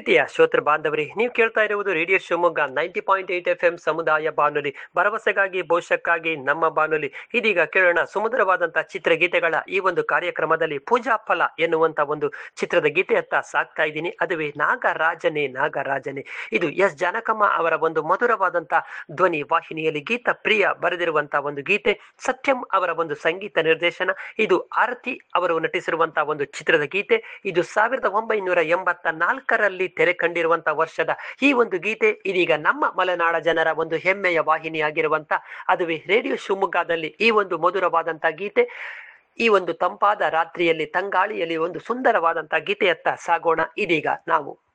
ಪ್ರೀತಿಯ ಶ್ರೋತೃ ಬಾಂಧವರಿ ನೀವು ಕೇಳ್ತಾ ಇರುವುದು radio Shivamogga ninety point eight F M ಸಮುದಾಯ ಬಾನುಲಿ ಭರವಸೆಗಾಗಿ ಭವಿಷ್ಯಕ್ಕಾಗಿ ನಮ್ಮ ಬಾನುಲಿ ಇದೀಗ ಕೇಳೋಣ ಸುಮಧುರವಾದಂತಹ ಚಿತ್ರಗೀತೆಗಳ ಈ ಒಂದು ಕಾರ್ಯಕ್ರಮದಲ್ಲಿ ಪೂಜಾ ಫಲ ಎನ್ನುವಂತ ಒಂದು ಚಿತ್ರದ ಗೀತೆಯತ್ತ ಸಾಕ್ತಾ ಇದ್ದೀನಿ ಅದುವೇ ನಾಗರಾಜನೇ ನಾಗರಾಜನೇ ಇದು ಎಸ್ ಜಾನಕಮ್ಮ ಅವರ ಒಂದು ಮಧುರವಾದಂತಹ ಧ್ವನಿ ವಾಹಿನಿಯಲ್ಲಿ ಗೀತ ಪ್ರಿಯ ಬರೆದಿರುವಂತಹ ಒಂದು ಗೀತೆ ಸತ್ಯಂ ಅವರ ಒಂದು ಸಂಗೀತ ನಿರ್ದೇಶನ ಇದು ಆರತಿ ಅವರು ನಟಿಸಿರುವಂತಹ ಒಂದು ಚಿತ್ರದ ಗೀತೆ ಇದು ಸಾವಿರದ ಒಂಬೈನೂರ ಎಂಬತ್ತ ನಾಲ್ಕರಲ್ಲಿ ತೆರೆ ಕಂಡಿರುವಂತಹ ವರ್ಷದ ಈ ಒಂದು ಗೀತೆ ಇದೀಗ ನಮ್ಮ ಮಲೆನಾಡ ಜನರ ಒಂದು ಹೆಮ್ಮೆಯ ವಾಹಿನಿಯಾಗಿರುವಂತ ಅದುವೇ ರೇಡಿಯೋ ಶಿವಮೊಗ್ಗದಲ್ಲಿ ಈ ಒಂದು ಮಧುರವಾದಂತಹ ಗೀತೆ ಈ ಒಂದು ತಂಪಾದ ರಾತ್ರಿಯಲ್ಲಿ ತಂಗಾಳಿಯಲ್ಲಿ ಒಂದು ಸುಂದರವಾದಂತಹ ಗೀತೆಯತ್ತ ಸಾಗೋಣ ಇದೀಗ ನಾವು